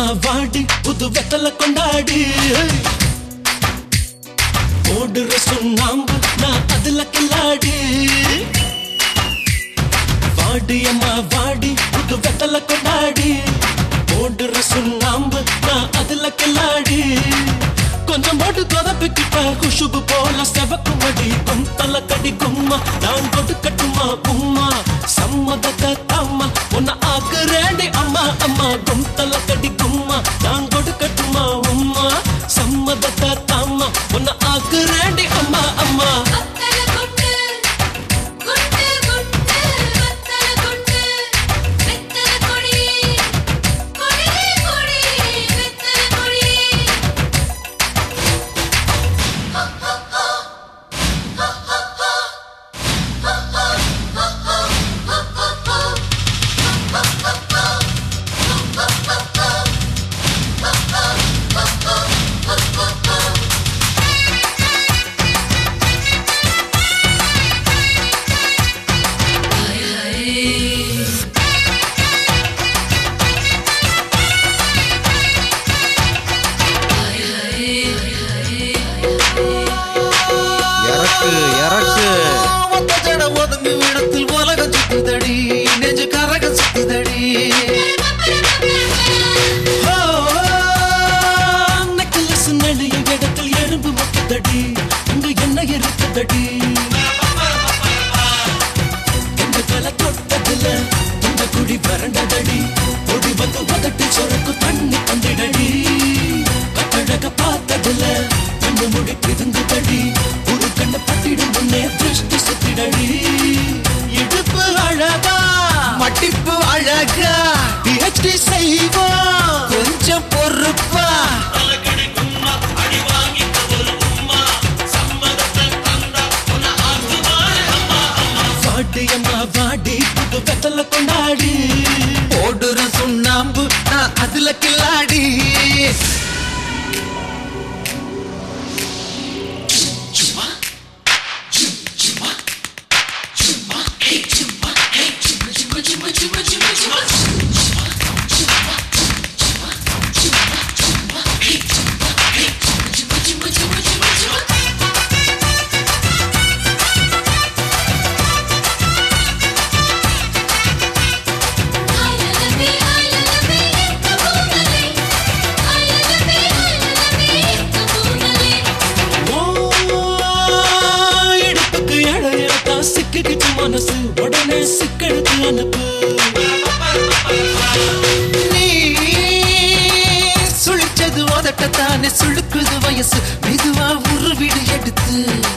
வாடி புது வெத்தல கொண்டாடி ஓடுற சுண்ணாம்பு நான் அதுல கில்லாடி வாடி அம்மா வாடி புது வெத்தல கொண்டாடி ஓடுற சுண்ணாம்பு நான் அதுல கில்லாடி கொஞ்சம் போட்டு கொதப்பிக்கிட்ட குஷுபு போல செவக்கு மடி கொந்தல கடி கும்மா நான் கொடுக்கட்டுமா உம்மா சம்மதத்தை தாம்மா உன்னை ஆக்குறேண்டி அம்மா அம்மா கொந்தல கடி கும்மா நான் கொடுக்கட்டுமா உம்மா சம்மதத்தை தாம்மா உன்னை ஆக்குறேண்டி அம்மா அம்மா வத்தல குண்டு குண்டு குண்டு வத்தல குண்டு வெத்தல கொடி கொடி கொடி வெத்தல கொடி இறக்கு இறக்கு ஒத்த ஜட ஒதுங்கு இடத்தில் உலகம் சுத்துதடி நெஞ்சு கரகம் சுத்துதடி நெக்லஸ் நெளிய இடத்தில் எறும்பு மொத்தடி அங்க என்ன இருக்குதடி இந்த கலை தொட்டதுல இந்த குடி வறண்டதடி ஒடி வந்து உதட்டு சொரக்கு தண்ணி தந்திடடி கட்டழக பார்த்ததுல கண்ணு முடி பிதுங்குதடி ஒரு கண்ணு பட்டிடும் முன்னே திருஷ்டி சுத்திடடி இடுப்பு அழகா மட்டிப்பு அழகா பிஹெச்டி செய்வோம் கொஞ்சம் பொறுப்பா வாடி அம்மா வாடி புது வெத்தல கொண்டாடி ஓடுற சுண்ணாம்பு நான் அதுல கில்லாடி ஐலலபி ஐலலபி கபூனலே ஐலலபி ஐலலபி கபூனலே ஓ, இடுப்புக்கு இழையத்தா சிக்கிக்கிட்டு மனசு உடனே சிக்கெடுத்து அனுப்பு நீ சுழிச்சது உதட்டத்தானே சுழுக்குது வயசு மெதுவா உருவிடு எடுத்து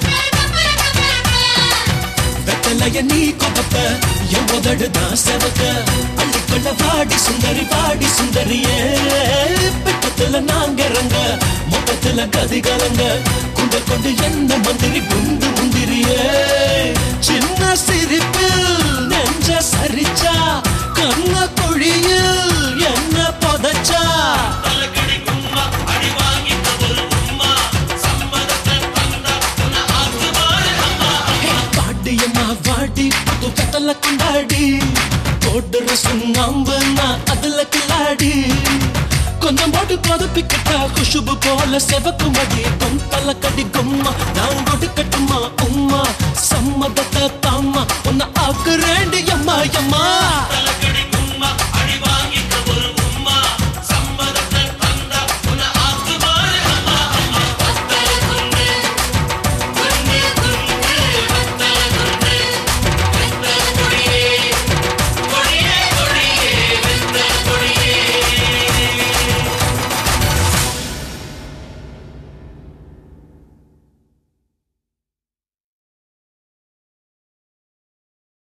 வெத்தலைய நீ கொதப்ப என் உதடு தான் செவக்க அள்ளிக்கொள்ள வாடி சுந்தரி வாடி சுந்தரியே பிட்டத்துல நாங்க இறங்க மொத்தத்துல கதி கலங்க குண்ட கொண்டு என்ன மந்திரி குண்டு முந்திரியே சின்ன சிரிப்பில் நெஞ்ச சரிச்சா கண்ண குழியில் என்ன புதைச்சா பாட்டியம்மா வாடி புது கத்தல கொண்டாடி போடுற சுண்ணாம்பு நான் அதுல கில்லாடி கொஞ்சம் போட்டு கொதப்பிக்கிட்டா குஷுபு போல செவக்கு மடி கொந்தல கடி கும்மா நான் கொடுக்கட்டுமா உம்மா சம்மதத்தை தாம்மா உன்னை ஆக்குறேண்டி அம்மா அம்மா